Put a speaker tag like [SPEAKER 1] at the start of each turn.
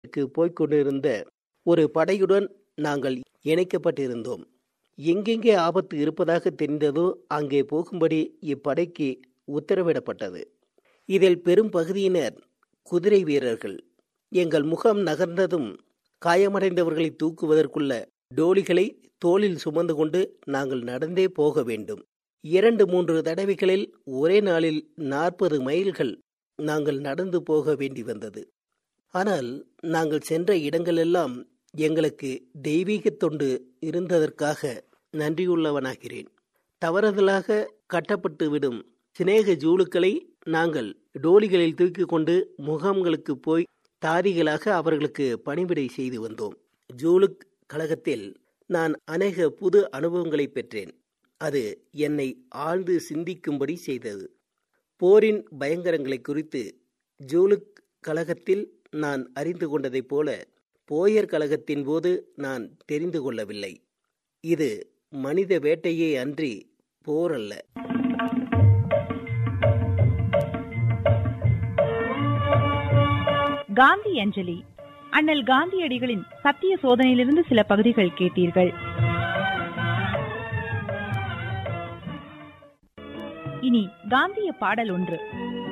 [SPEAKER 1] முகாம்களுக்கு போய்க் கொண்டிருந்த ஒரு படையுடன் நாங்கள் இணைக்கப்பட்டிருந்தோம் எங்கெங்கே ஆபத்து இருப்பதாக தெரிந்ததோ அங்கே போகும்படி இப்படைக்கு உத்தரவிடப்பட்டது இதில் பெரும் பகுதியினர் குதிரை வீரர்கள் எங்கள் முகாம் நகர்ந்ததும் காயமடைந்தவர்களை தூக்குவதற்குள்ள டோலிகளை தோளில் சுமந்து கொண்டு நாங்கள் நடந்தே போக வேண்டும் இரண்டு மூன்று தடவைகளில் ஒரே நாளில் நாற்பது மைல்கள் நாங்கள் நடந்து போக வேண்டி வந்தது ஆனால் நாங்கள் சென்ற இடங்களெல்லாம் எங்களுக்கு தெய்வீக தொண்டு இருந்ததற்காக நன்றியுள்ளவனாகிறேன் தவறுதலாக கட்டப்பட்டு விடும் சிநேக ஜூலுக்களை நாங்கள் டோலிகளில் தூக்கி கொண்டு முகாம்களுக்கு போய் தாரிகளாக அவர்களுக்கு பணிவிடை செய்து வந்தோம் ஜூலுக் கழகத்தில் நான் அநேக புது அனுபவங்களை பெற்றேன் அது என்னை ஆழ்ந்து சிந்திக்கும்படி செய்தது போரின் பயங்கரங்களை குறித்து ஜூலுக் கழகத்தில் நான் அறிந்து கொண்டதைப் போல போயர் கழகத்தின் போது நான் தெரிந்து கொள்ளவில்லை இது மனித வேட்டையே அன்றி போர் அல்ல
[SPEAKER 2] காந்தி அஞ்சலி அண்ணல் காந்தியடிகளின் சத்திய சோதனையிலிருந்து சில பகுதிகள் கேட்டீர்கள் இனி காந்திய பாடல் ஒன்று